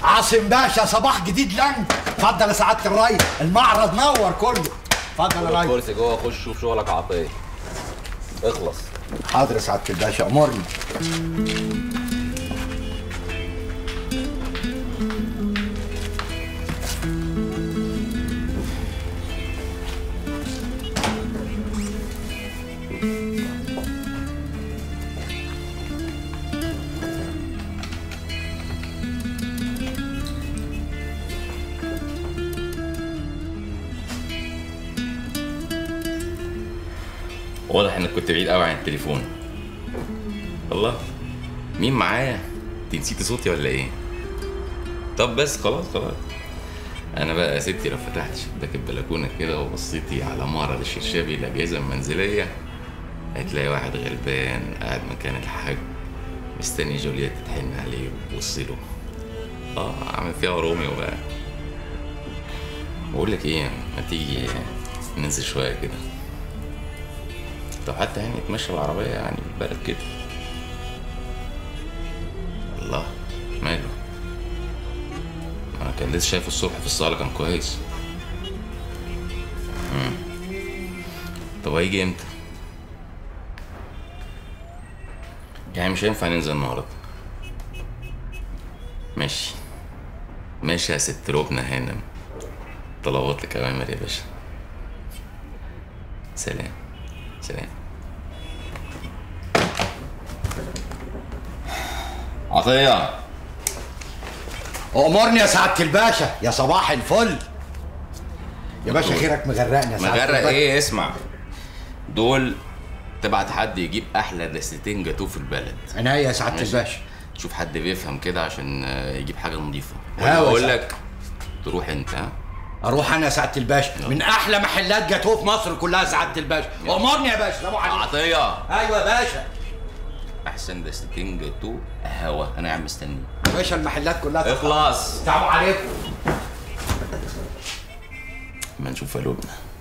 عاصم باشا صباح جديد لن اتفضل يا سعاده الريس المعرض نور كله اتفضل يا ريس الكرسي جوه خش شوف شغلك عطيه اخلص حاضر يا سعاده الباشا امرني واضح انك كنت بعيد قوي عن التليفون الله مين معايا انت نسيتي صوتي ولا ايه طب بس خلاص خلاص انا بقى يا ستي لو فتحت شباك البلكونه كده وبصيتي على معرض الشرشابي الاجهزه المنزليه هتلاقي واحد غلبان قاعد مكان الحاج مستني جوليet تحن عليه وتبص له اه عامل فيها روميو بقى بقول لك ايه ما تيجي ننزل شويه كده طب حتى يعني نتمشى بالعربية يعني في البلد كده الله ماله أنا كان لسه شايفه الصبح في الصالة كان كويس مم. طب هيجي امتى؟ يعني مش هينفع ننزل النهاردة ماشي ماشي يا ست لبنى هانم طلبات لك أوامر يا باشا سلام سلام عطية امرني يا سعاده الباشا يا صباح الفل يا باشا خيرك مغرقني يا سعاده مغرق الباشا. ايه اسمع دول تبعت حد يجيب احلى دستين جاتوه في البلد عينيا يا سعاده ماشي. الباشا تشوف حد بيفهم كده عشان آه، يجيب حاجه نظيفه ها اقول وسع. لك تروح انت ها اروح انا يا سعاده الباشا من احلى محلات جاتوه في مصر كلها يا سعاده الباشا امرني يا باشا سلام عليكم عطيه ايوه يا باشا احسن دستين جاتوه هوا انا قاعد مستني يا باشا المحلات كلها اخلص السلام عليكم ما نشوف يا لبنى